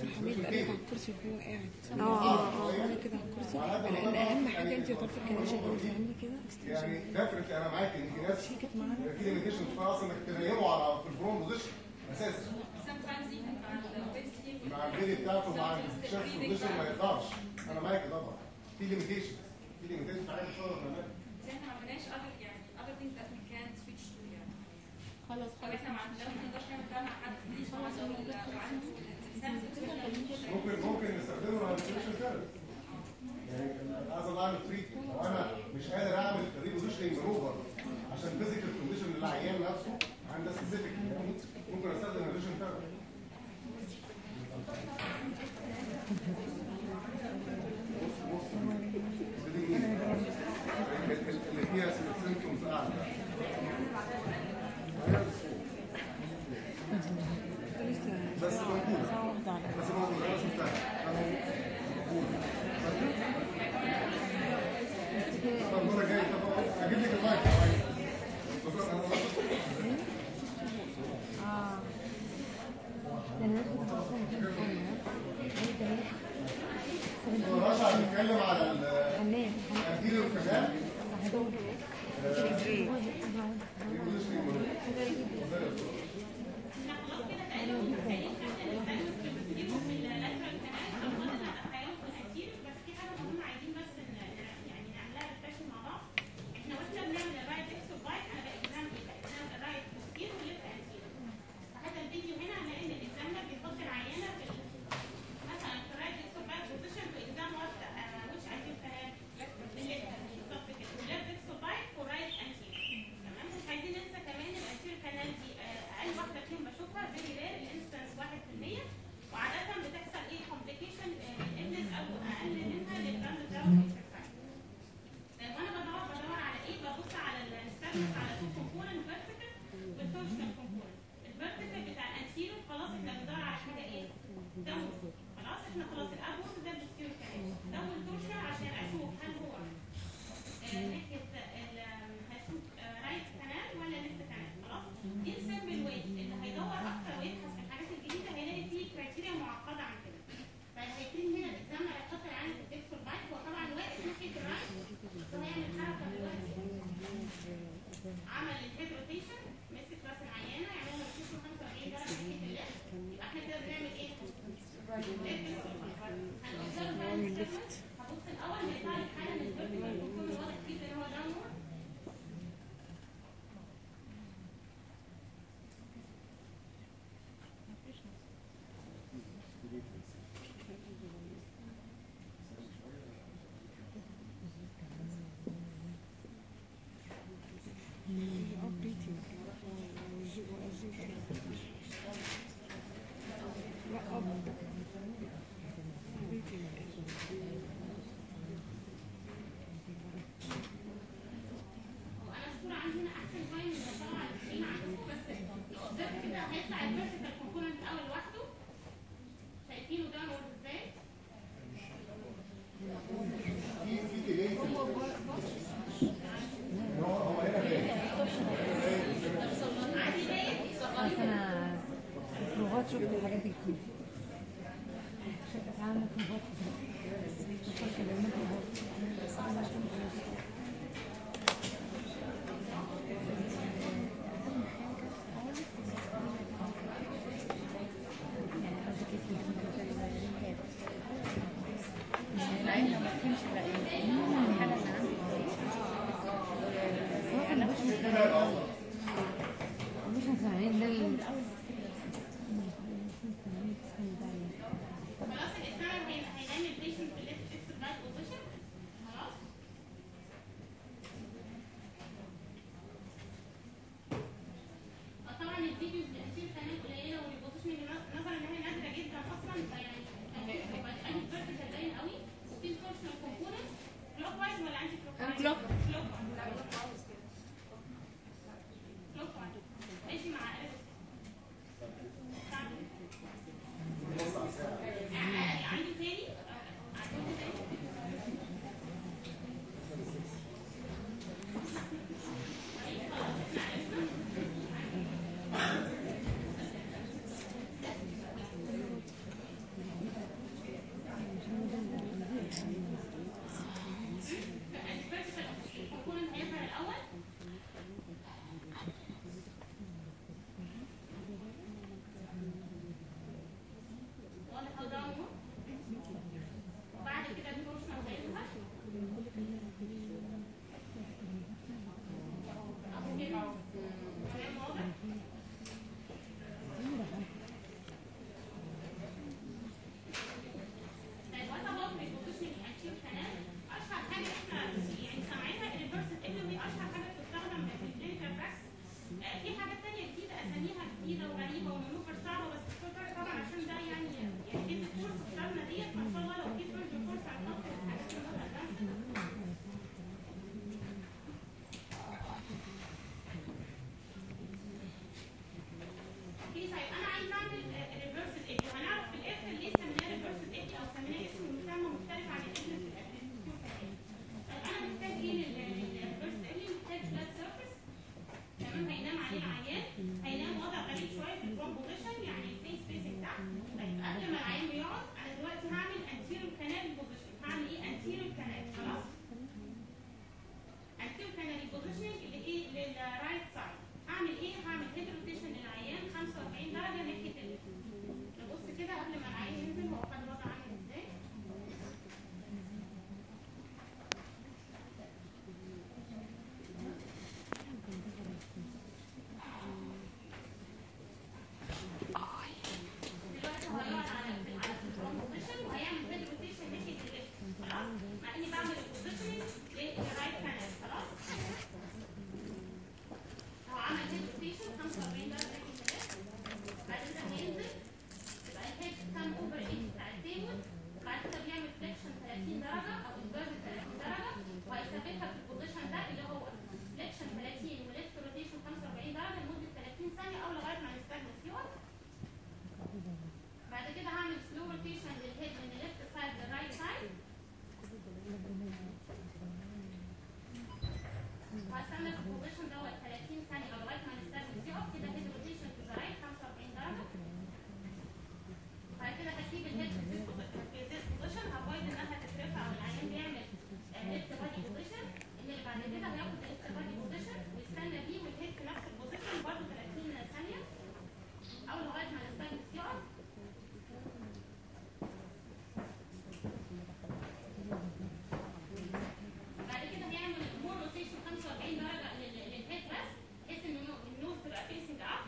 حميد بقى على الكرسي وهو قاعد اه اه اه انا كده على الكرسي لان اهم حاجه انت طرف الكراسي اللي بتعملي كده يعني نفرق انا معاك ان في ناس شيكت معانا في ليميتيشن في اصلا انك تغيره على في البرون بوزيشن اساسا sometimes even مع الobesity مع البيبي بتاعته مع الشخص بوزيشن ما يقدرش انا معاك طبعا في ليميتيشن في ليميتيشن في حاجه شغل كمان زي ما عملناش other يعني other things that we can switch to يعني خلاص طب احنا مع لو ما نقدرش نعمل ده مع حد خلاص وعنده sensitive ممكن ممكن نستخدمه على الريسيرش ثيرابي يعني عايز اعمل تريتمنت لو انا مش قادر اعمل ريبوزيشننج مانوفر عشان الفيزيكال كونديشن للعيان نفسه عندها سبيسيفيك ممكن استخدم الريجن ثيرابي اللي فيها سيمتومز اعلى بس موجوده بس موجوده انا شفتها انا موجوده طب المره الجايه طب اجيب لك المايك بس انا اه ده الناس بتفكر في رشا هنتكلم على حنان الانتيريور كمان ايه عايزين ننسى كمان الانتير كانال دي آه، اقل واحده فيهم بشوفها فيري رير الانستنس 1% وعاده بتحصل ايه كومبليكيشن الابنس او اقل منها للجراند داون اكسرسايز وانا بدور بدور على ايه ببص على الستاتس على تو كومبوننت فيرتيكال والتورشنال كومبوننت الفيرتيكال بتاع الانتيرو خلاص احنا بندور على حاجه ايه داون خلاص احنا خلاص الابورد ده بيستيرو كمان داون تورشنال عشان اشوف هل هو آه، ناحيه ال هشوف رايت كانال ولا ليفت كانال خلاص دي السمبل ويت اللي هيدور اكتر ويبحث في الحاجات الجديده هيلاقي فيه كرايتيريا معقده عن كده فهيبتدي هنا الاسلام هيحط العين في الديكس والبايك هو طبعا واقف ناحيه الرايت وهيعمل حركه دلوقتي عمل الهيد روتيشن مسك راس العيانه يعملها روتيشن 45 درجه ناحيه الليفت يبقى احنا كده بنعمل ايه؟ هنوصل بقى للسيرفس هبص الاول هيطلع لي حاله من الفيرتيكال بيكون واضح جدا ان هو داونورد وانا الصوره عندي هنا احسن شويه من الصوره على السكرين عندكم بس observe كده هيطلع الفيرتيكال كومبوننت الاول لوحده شايفينه داونورد ازاي؟ في في ديلي هو هو هنا فين؟ عادي باين بس انا لغات شفت الحاجات دي كتير شفت اتعامل في لغات شفت كلمات لغات العين لو ما تفهمش الحاله اللي عندي انا مش متخيله مش متخيلين ده ال- خلاص الاسلام هينام البيشنت في الليفت اكس رايت بوزيشن خلاص طبعا الفيديوز بتأثير كمان قليله والبوزيشن نظرا ان هي نادره جدا اصلا فيعني هيبقى اي فيرتيكال باين قوي وفي الفورشنال كومبوننت كلوك وايز ولا انتي كلوك وايز؟ كلوك. كلوك روتيشن للهيد من الليفت سايد للرايت سايد وهستنى في البوزيشن دوت 30 ثانيه او لغايه ما نستخدم يقف كده هيد روتيشن تو ذا رايت 45 درجه بعد كده هسيب الهيد في this بوزيشن هافويد انها تترفع والعيان بيعمل ليفت بادي بوزيشن اللي بعد كده هياخد الليفت بادي بوزيشن ويستنى بيه والهيد في نفس البوزيشن برضه 30 ثانيه او لغايه ما نستخدم يقف بعد كده هيعمل مور روتيشن 45 درجه لل- للهيد بس بحيث ان النو- النوز تبقى فيسنج اب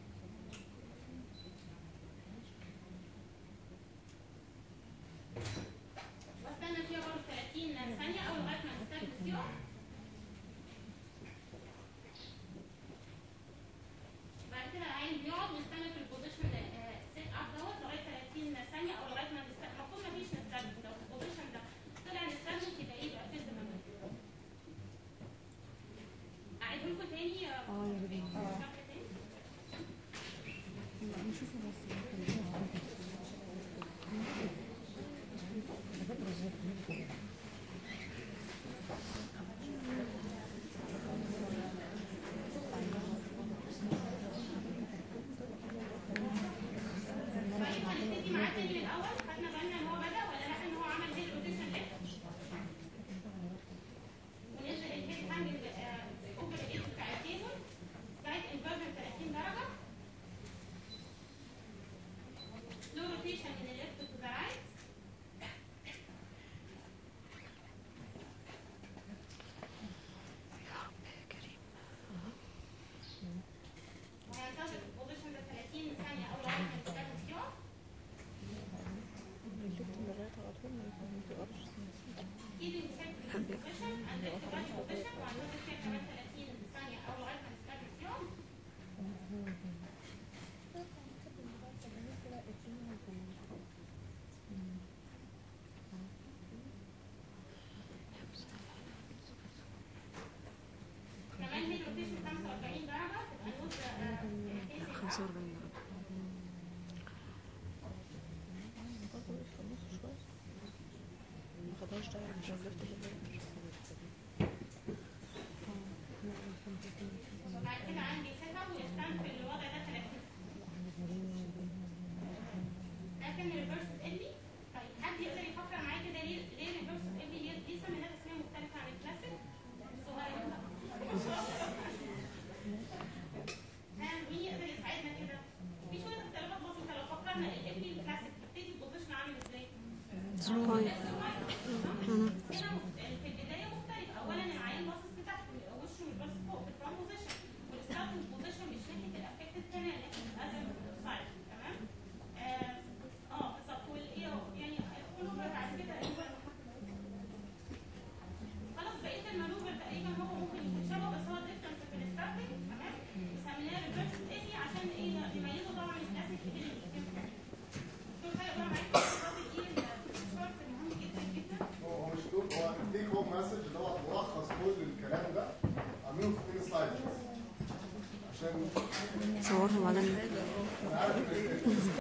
واستنى فيها برضه 30 ثانيه او لغايه ما نستخدم فيها بعد كده العين بيقعد ويستنى في البوزيشن سيت اب دوت لغايه 30 ثانيه او لغايه ما نستخدم المفروض ما فيش نستخدم لو في البوزيشن ده طلع نستخدم يبقى ايه يبقى فيلد ميموري اعيده لكم تاني اه يا ريت نشوفه بس ممكن طيب هنبتدي معاه تاني من الاول خدنا بالنا ان هو بدا ولا لا ان هو عمل هيد روتيشن ليفت ونزل الهيد هانجنج اوفر الايد بتاع التيبل سايد انفرجن 30 درجه سلو روتيشن من الليفت تو ذا رايت وهينتظر في البوزيشن ده 30 ثانيه او لغايه ما يستخدم يقف keeping head position and left body position وهننزل فيها كمان 30 ثانيه او لغايه ما نستخدم يقف كمان هيد روتيشن 45 درجه تبقى نوز facing up. 45 درجة ما خدهاش ده عشان لفت بعد كده عندي سيت اب ويستنى في الوضع ده 30 لكن الريفرس ابي طيب حد يقدر يفكر معايا كده ليه ليه الريفرس ابي ليه دي سمينات اسمها مختلفه عن الكلاسيك الصغيرين ها مين يقدر يساعدنا كده في شويه اختلافات بسيطه لو فكرنا الابي الكلاسيك بتبتدي البوزيشن عامل ازاي سلو هنا في البدايه مختلف اولا العين باصص لتحت وشه مش باصص فوق في الفرونت بوزيشن والستارتنج بوزيشن مش ناحيه الافكتد كانال ناحيه الاذر سايد تمام اه آه، بالظبط والايه يعني المانوفر بعد كده المانوفر خلاص بقيه المانوفر تقريبا هو ممكن يكون شبه بس هو ديفرنس في الستارتنج تمام سميناه ريفرس ايدي عشان ايه يميزه طبعا من الكلاسيك اللي دول حاجه بقى معاكم ايه الشورت مهم جدا جدا هو هو مش دول هو التيك هوم مسج اللي هو ملخص كل الكلام ده عاملينه في اثنين سلايد عشان صورهم على النت انا عارف إن